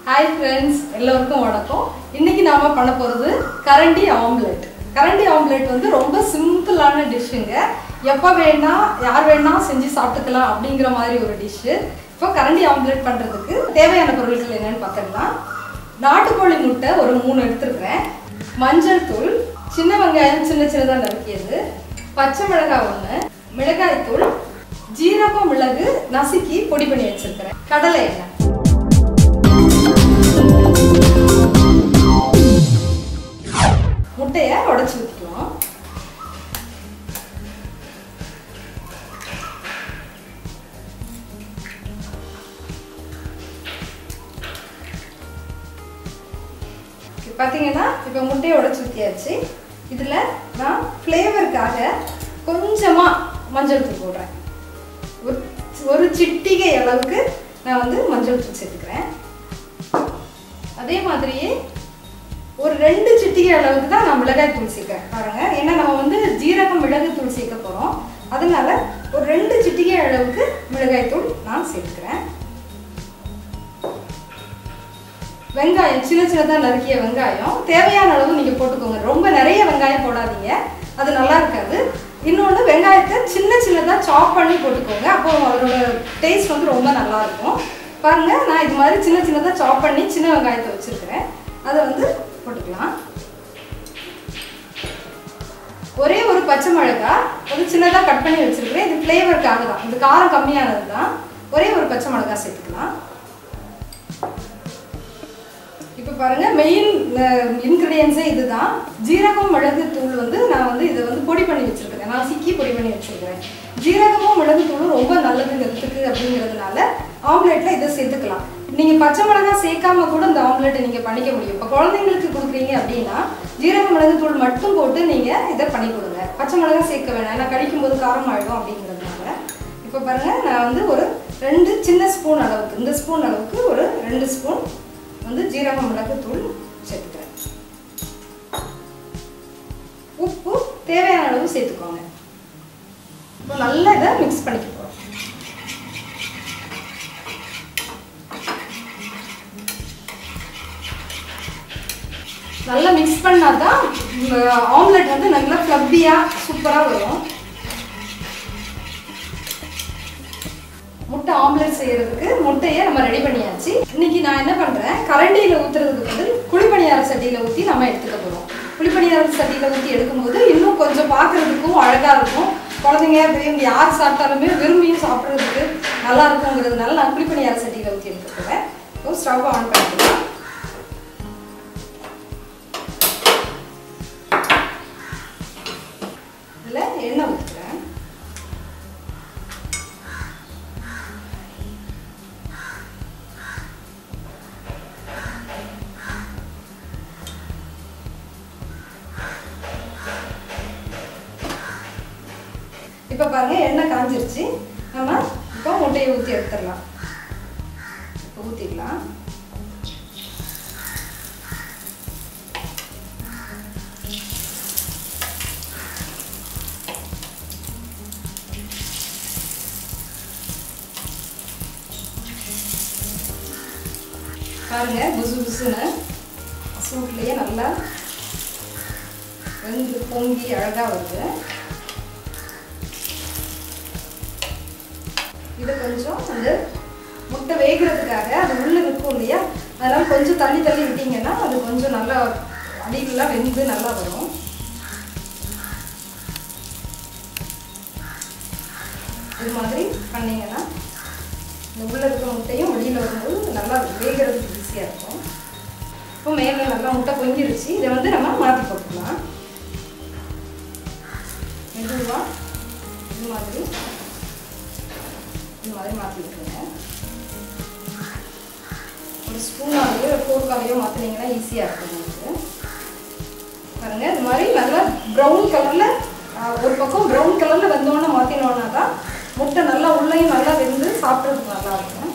hi friends எல்லோருக்கும் வணக்கம் இன்னைக்கு நாம பண்ண போகிறது கரண்டி ஆம்லெட் கரண்டி ஆம்லெட் வந்து ரொம்ப சிம்பிளான டிஷ்ஷுங்க எப்போ வேணா யார் வேணா செஞ்சு சாப்பிட்டுக்கலாம் அப்படிங்கிற மாதிரி ஒரு டிஷ்ஷு இப்போ கரண்டி ஆம்லெட் பண்ணுறதுக்கு தேவையான பொருட்கள் என்னன்னு பார்த்துக்கலாம் நாட்டுக்கோழி முட்டை ஒரு மூணு எடுத்துருக்கிறேன் மஞ்சள் தூள் சின்ன வெங்காயம் சின்ன சின்னதாக நறுக்கியது பச்சை மிளகாய் ஒன்று மிளகாய் தூள் ஜீரகம் மிளகு நசுக்கி பொடி பண்ணி வச்சிருக்கிறேன் கடலை எண்ணெய் முட்டையை உடச்சி ஊற்றிக்கலாம் இப்போ பார்த்தீங்கன்னா இப்போ முட்டையை உடச்சி ஊற்றியாச்சு இதில் நான் ஃப்ளேவருக்காக கொஞ்சமாக மஞ்சள் தூள் போடுறேன் ஒரு ஒரு சிட்டிகை அளவுக்கு நான் வந்து மஞ்சள் தூள் சேர்த்துக்கிறேன் அதே மாதிரியே ஒரு ரெண்டு சிட்டிகை அளவுக்கு தான் நான் மிளகாய் தூள் சேர்க்கிறேன் பாருங்க ஏன்னா நம்ம வந்து ஜீரகம் மிளகு தூள் சேர்க்க போகிறோம் அதனால ஒரு ரெண்டு சிட்டிகை அளவுக்கு மிளகாய் தூள் நான் சேர்த்துக்கிறேன் வெங்காயம் சின்ன சின்னதாக நறுக்கிய வெங்காயம் தேவையான அளவு நீங்கள் போட்டுக்கோங்க ரொம்ப நிறைய வெங்காயம் போடாதீங்க அது நல்லா இருக்காது இன்னொன்று வெங்காயத்தை சின்ன சின்னதாக சாப் பண்ணி போட்டுக்கோங்க அப்போ அதோட டேஸ்ட் வந்து ரொம்ப நல்லா இருக்கும் பாருங்க நான் இது மாதிரி சின்ன சின்னதாக சாப் பண்ணி சின்ன வெங்காயத்தை வச்சுருக்கிறேன் அதை வந்து போட்டுக்கலாம் ஒரே ஒரு பச்சை மிளகாய் ஒரு சின்னதாக கட் பண்ணி வச்சுருக்கிறேன் இது ஃப்ளேவருக்காக தான் இது காரம் கம்மியானது தான் ஒரே ஒரு பச்சை மிளகாய் சேர்த்துக்கலாம் இப்போ பாருங்க மெயின் இன்க்ரீடியன்ஸே இதுதான் ஜீரகம் மிளகு தூள் வந்து நான் வந்து இதை வந்து பொடி பண்ணி வச்சிருக்கிறேன் நான் சிக்கி பொடி பண்ணி வச்சிருக்கிறேன் ஜீரகமும் மிளகு தூளும் ரொம்ப நல்லது ஹெல்த்துக்கு அப்படிங்கிறதுனால ஆம்லெட்ல இதை சேர்த்துக்கலாம் நீங்க பச்சை மிளகாய் சேர்க்காம கூட இந்த ஆம்லெட்டை நீங்க பண்ணிக்க முடியும் இப்போ குழந்தைங்களுக்கு கொடுக்குறீங்க அப்படின்னா ஜீரக மிளகு தூள் மட்டும் போட்டு நீங்க இதை பண்ணி கொடுங்க பச்சை மிளகாய் சேர்க்க வேணாம் ஏன்னா கடிக்கும் போது காரம் ஆயிடும் அப்படிங்கிறதுனால இப்போ பாருங்க நான் வந்து ஒரு ரெண்டு சின்ன ஸ்பூன் அளவுக்கு இந்த ஸ்பூன் அளவுக்கு ஒரு ரெண்டு ஸ்பூன் வந்து ஜீரக மிளகு தூள் சேர்த்துக்கிறேன் உப்பு தேவையான அளவு சேர்த்துக்கோங்க இப்போ நல்லா இதை மிக்ஸ் பண்ணிக்க போகிறோம் நல்லா மிக்ஸ் பண்ணால் தான் ஆம்லெட் வந்து நல்லா ஃப்ளப்பியாக சூப்பராக வரும் முட்டை ஆம்லெட் செய்யறதுக்கு முட்டையை நம்ம ரெடி பண்ணியாச்சு இன்னைக்கு நான் என்ன பண்றேன் கரண்டியில ஊத்துறதுக்கு பதில் குழிப்பணியார சட்டியில ஊத்தி நம்ம எடுத்துக்க போறோம் குழிப்பணியார சட்டியில ஊத்தி எடுக்கும்போது இன்னும் கொஞ்சம் பார்க்கறதுக்கும் அழகா இருக்கும் குழந்தைங்க பெரியவங்க யார் சாப்பிட்டாலுமே விரும்பியும் சாப்பிட்றதுக்கு நல்லா இருக்குங்கிறதுனால நான் குழிப்பணியார சட்டியில ஊத்தி எடுக்க போறேன் இப்போ ஸ்டவ் ஆன் பண்ணிக்கலாம் இதில் எண்ணெய் ஊற்றுறேன் இப்போ பாருங்க எண்ணெய் காஞ்சிருச்சு நம்ம இப்போ முட்டையை ஊற்றி எடுத்துடலாம் இப்போ ஊற்றிடலாம் பாருங்க புசு புசுன்னு சூட்லேயே நல்லா வெந்து பொங்கி அழகாக வருது இதை கொஞ்சம் அந்த முட்டை வேகிறதுக்காக அது உள்ளே இருக்கும் இல்லையா அதனால் கொஞ்சம் தள்ளி தள்ளி விட்டீங்கன்னா அது கொஞ்சம் நல்லா அடியிலலாம் வெந்து நல்லா வரும் இது மாதிரி பண்ணீங்கன்னா இந்த உள்ளே இருக்கிற முட்டையும் வெளியில் வரும்போது நல்லா வேகிறதுக்கு ஈஸியாக இருக்கும் இப்போ மேலே நல்லா முட்டை பொங்கிருச்சு இதை வந்து நம்ம மாற்றி போட்டுக்கலாம் மெதுவாக இது மாதிரி இந்த மாதிரி மாற்றி விட்டுருங்க ஒரு ஸ்பூனாலேயோ ஒரு ஃபோர்க்காலேயோ மாற்றினீங்கன்னா ஈஸியாக இருக்கும் உங்களுக்கு பாருங்க இது மாதிரி நல்லா ப்ரௌன் கலரில் ஒரு பக்கம் ப்ரௌன் கலரில் வந்தோன்னே மாற்றினோன்னா தான் முட்டை நல்லா உள்ளேயும் நல்லா வெந்து சாப்பிட்றதுக்கு நல்லா இருக்கும்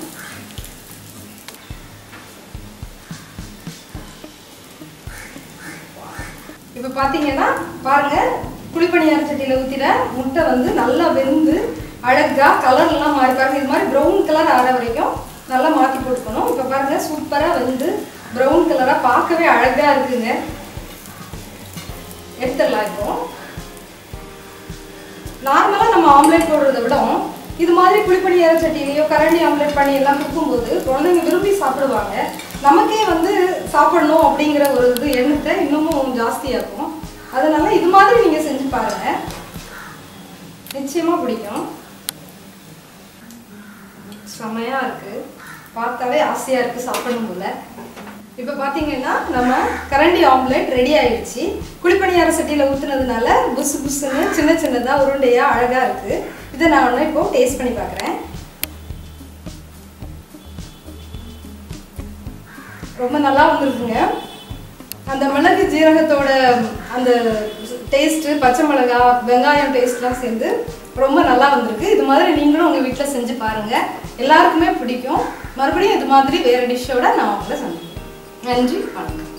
இப்போ பார்த்தீங்கன்னா பாருங்க குழிப்பணியார சட்டியில் ஊற்றின முட்டை வந்து நல்லா வெந்து அழகா கலர்லாம் மாறி பாருங்க இது மாதிரி ப்ரௌன் கலர் ஆற வரைக்கும் நல்லா மாற்றி போட்டுக்கணும் இப்போ பாருங்க சூப்பராக வந்து ப்ரௌன் கலராக பார்க்கவே அழகாக இருக்குங்க எடுத்துடலாம் இப்போ நார்மலாக நம்ம ஆம்லேட் போடுறத விட இது மாதிரி குழிப்பணியார சட்டியிலையோ கரண்டி ஆம்லேட் பண்ணி எல்லாம் கொடுக்கும்போது குழந்தைங்க விரும்பி சாப்பிடுவாங்க நமக்கே வந்து சாப்பிடணும் அப்படிங்கிற ஒரு இது எண்ணத்தை இன்னமும் ஜாஸ்தியாகும் அதனால இது மாதிரி நீங்கள் செஞ்சு பாருங்க நிச்சயமாக பிடிக்கும் செமையா இருக்கு பார்த்தாலே ஆசையா இருக்கு சாப்பிடணும் போல இப்போ பார்த்தீங்கன்னா நம்ம கரண்டி ஆம்லெட் ரெடி ஆயிடுச்சு குழிப்பணியார சட்டியில் ஊற்றுனதுனால புசு புசுன்னு சின்ன சின்னதாக உருண்டையாக அழகாக இருக்குது இதை நான் ஒன்று இப்போ டேஸ்ட் பண்ணி பார்க்குறேன் ரொம்ப நல்லா வந்திருக்குங்க அந்த மிளகு ஜீரகத்தோட அந்த டேஸ்ட்டு பச்சை மிளகா வெங்காயம் டேஸ்ட்லாம் சேர்ந்து ரொம்ப நல்லா வந்திருக்கு இது மாதிரி நீங்களும் உங்கள் வீட்டில் செஞ்சு பாருங்கள் எல்லாருக்குமே பிடிக்கும் மறுபடியும் இது மாதிரி வேறு டிஷ்ஷோட நான் உங்களை சந்திக்கிறேன் நன்றி வணக்கம்